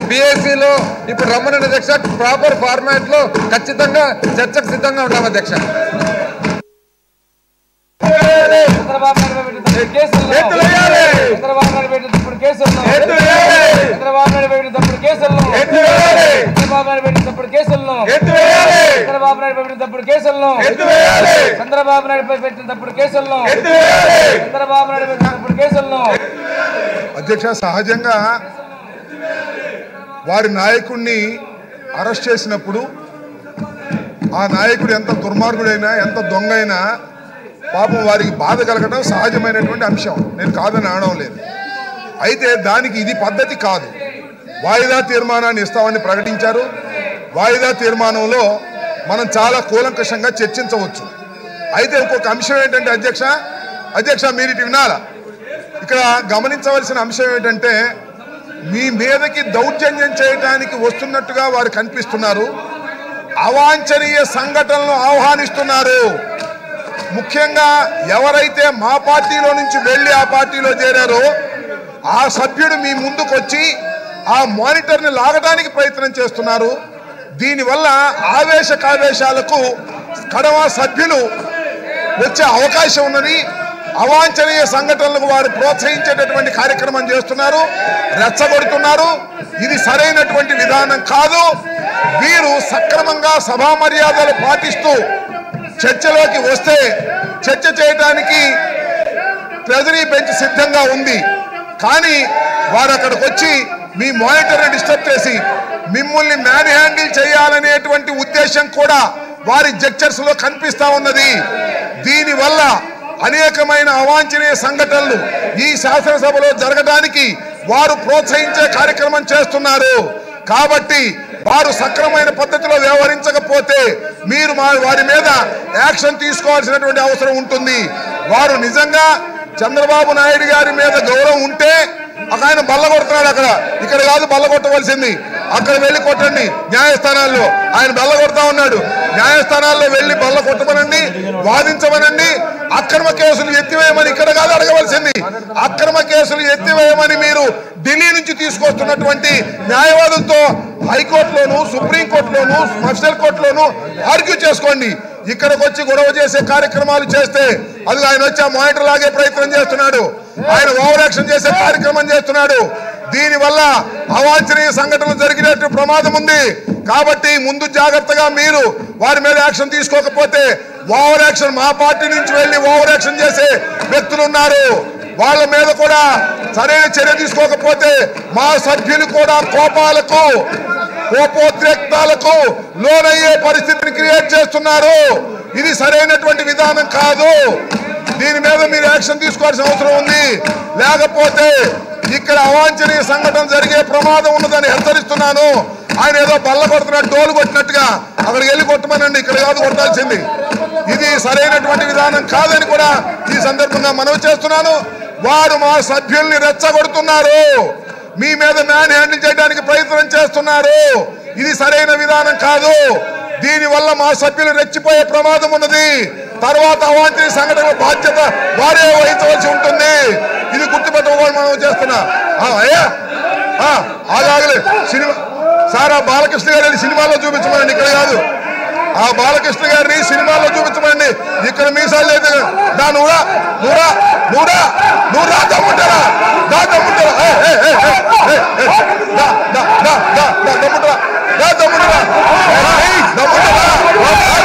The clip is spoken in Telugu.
బీఎస్సీలో ఇప్పుడు రమ్మని అధ్యక్ష ప్రాపర్ ఫార్మాట్ లో ఖచ్చితంగా చర్చకు సిద్ధంగా ఉన్నాం అధ్యక్ష చంద్రబాబు నాయుడు పెట్టిన కేసుల్లో ఎత్తులు వేయాలి. చంద్రబాబు నాయుడు పెట్టిన తప్పుడు కేసుల్లో ఎత్తులు వేయాలి. చంద్రబాబు నాయుడు పెట్టిన తప్పుడు కేసుల్లో ఎత్తులు వేయాలి. చంద్రబాబు నాయుడు పెట్టిన తప్పుడు కేసుల్లో ఎత్తులు వేయాలి. చంద్రబాబు నాయుడు పెట్టిన తప్పుడు కేసుల్లో ఎత్తులు వేయాలి. చంద్రబాబు నాయుడు పెట్టిన తప్పుడు కేసుల్లో ఎత్తులు వేయాలి. చంద్రబాబు నాయుడు పెట్టిన తప్పుడు కేసుల్లో అధ్యక్ష సహజంగా వారి నాయకుడిని అరెస్ట్ చేసినప్పుడు ఆ నాయకుడు ఎంత దుర్మార్గుడైనా ఎంత దొంగ అయినా పాపం వారికి బాధ కలగడం సహజమైనటువంటి అంశం నేను కాదని అనడం లేదు అయితే దానికి ఇది పద్ధతి కాదు వాయిదా తీర్మానాన్ని ఇస్తామని ప్రకటించారు వాయిదా తీర్మానంలో మనం చాలా కూలంకషంగా చర్చించవచ్చు అయితే ఇంకొక అంశం ఏంటంటే అధ్యక్ష అధ్యక్ష మీరు ఇటు వినాలా ఇక్కడ గమనించవలసిన అంశం ఏంటంటే మీ మీదకి దౌర్జన్యం చేయడానికి వస్తున్నట్టుగా వారు కనిపిస్తున్నారు అవాంఛనీయ సంఘటనలు ఆహ్వానిస్తున్నారు ముఖ్యంగా ఎవరైతే మా పార్టీలో నుంచి వెళ్ళి ఆ పార్టీలో చేరారో ఆ సభ్యుడు మీ ముందుకొచ్చి ఆ మానిటర్ని లాగడానికి ప్రయత్నం చేస్తున్నారు దీనివల్ల ఆవేశ కావేశాలకు కడవ సభ్యులు వచ్చే అవకాశం ఉన్నది అవాంఛనీయ సంఘటనలకు వారు ప్రోత్సహించేటటువంటి కార్యక్రమం చేస్తున్నారు రెచ్చగొడుతున్నారు ఇది సరైనటువంటి విధానం కాదు వీరు సక్రమంగా సభా మర్యాదలు పాటిస్తూ చర్చలోకి వస్తే చర్చ చేయడానికి ట్రెజరీ బెంచ్ సిద్ధంగా ఉంది కానీ వారు అక్కడికి వచ్చి మీ మానిటర్ని డిస్టర్బ్ చేసి మిమ్మల్ని మ్యాన్ హ్యాండిల్ చేయాలనేటువంటి ఉద్దేశం కూడా వారి జడ్చర్స్ లో కనిపిస్తా ఉన్నది దీనివల్ల అనేకమైన అవాంఛనీయ సంఘటనలు ఈ శాసనసభలో జరగడానికి వారు ప్రోత్సహించే కార్యక్రమం చేస్తున్నారు కాబట్టి వారు సక్రమైన పద్ధతిలో వ్యవహరించకపోతే మీరు మా వారి మీద యాక్షన్ తీసుకోవాల్సినటువంటి అవసరం ఉంటుంది వారు నిజంగా చంద్రబాబు నాయుడు గారి మీద గౌరవం ఉంటే ఒక ఆయన బల్ల కొడుతున్నాడు అక్కడ ఇక్కడ కాదు బల్ల కొట్టవలసింది అక్కడ వెళ్ళి కొట్టండి న్యాయస్థానాల్లో ఆయన బల్ల కొడతా ఉన్నాడు న్యాయస్థానాల్లో వెళ్ళి బల్ల కొట్టమనండి వాదించమనండి అక్రమ కేసులు ఎత్తివేయమని ఇక్కడ కాదు అడగవలసింది అక్రమ కేసులు ఎత్తివేయమని మీరు ఢిల్లీ నుంచి తీసుకొస్తున్నటువంటి న్యాయవాదులతో హైకోర్టులోను సుప్రీంకోర్టులోను మఫ్సల్ కోర్టులోను ఆర్గ్యూ చేసుకోండి ఇక్కడికి వచ్చి గొడవ చేసే కార్యక్రమాలు చేస్తే అది ఆయన వచ్చి ఆ మానిటర్ లాగే ప్రయత్నం చేస్తున్నాడు ఆయన ఓవర్ యాక్షన్ చేసే కార్యక్రమం చేస్తున్నాడు దీనివల్ల అవాంఛనీయ సంఘటనలు జరిగినట్టు ప్రమాదం ఉంది కాబట్టి ముందు జాగ్రత్తగా మీరు వారి మీద యాక్షన్ తీసుకోకపోతే ఓవర్ యాక్షన్ మా పార్టీ నుంచి వెళ్ళి ఓవర్ యాక్షన్ చేసే వ్యక్తులు ఉన్నారు వాళ్ళ మీద కూడా సరైన చర్య తీసుకోకపోతే మా సభ్యులు కూడా కోపాలకు కోపోద్రేక్తాలకు లోనయ్యే పరిస్థితిని క్రియేట్ చేస్తున్నారు ఇది సరైనటువంటి విధానం కాదు దీని మీద మీరు యాక్షన్ తీసుకోవాల్సిన అవసరం ఉంది లేకపోతే ఇక్కడ అవాంఛనీయ సంఘటన జరిగే ప్రమాదం ఉన్నదని హెచ్చరిస్తున్నాను ఆయన ఏదో బల్ల కొడుతున్నట్టు డోలు కొట్టినట్టుగా అక్కడికి వెళ్ళి కొట్టమనండి ఇక్కడ కాదు కొట్టాల్సింది ఇది సరైనటువంటి విధానం కాదని కూడా ఈ సందర్భంగా మనవి చేస్తున్నాను వారు మా సభ్యుల్ని రెచ్చగొడుతున్నారు మీ మీద మ్యాన్ హ్యాండిల్ చేయడానికి ప్రయత్నం చేస్తున్నారు ఇది సరైన విధానం కాదు దీని వల్ల మా సభ్యులు రెచ్చిపోయే ప్రమాదం ఉన్నది తర్వాత అవాంఛనీయ సంఘటన బాధ్యత వారే వహించవలసి ఉంటుంది ఇది గుర్తుపెట్టుకోవాలి మనం చేస్తున్నా ఆ, అయ్యా ఆ, ఆగాగలే సినిమా సార్ ఆ బాలకృష్ణ గారిని సినిమాలో చూపించమనండి ఇక్కడ కాదు ఆ బాలకృష్ణ గారిని సినిమాలో చూపించమండి ఇక్కడ మీసాలు లేదు దా నువ్వురా నువ్వురా నువ్వురా నువ్వు రా దమ్ముంటారా దా దమ్ముంటారా ఏ, ఏ, ఏ, ఏ, ఏ, ఏ, దా, దా, దా, దా, దా, దమ్ముంటారా దా దమ్ముంటారా ఏయ్, దమ్ముంటారా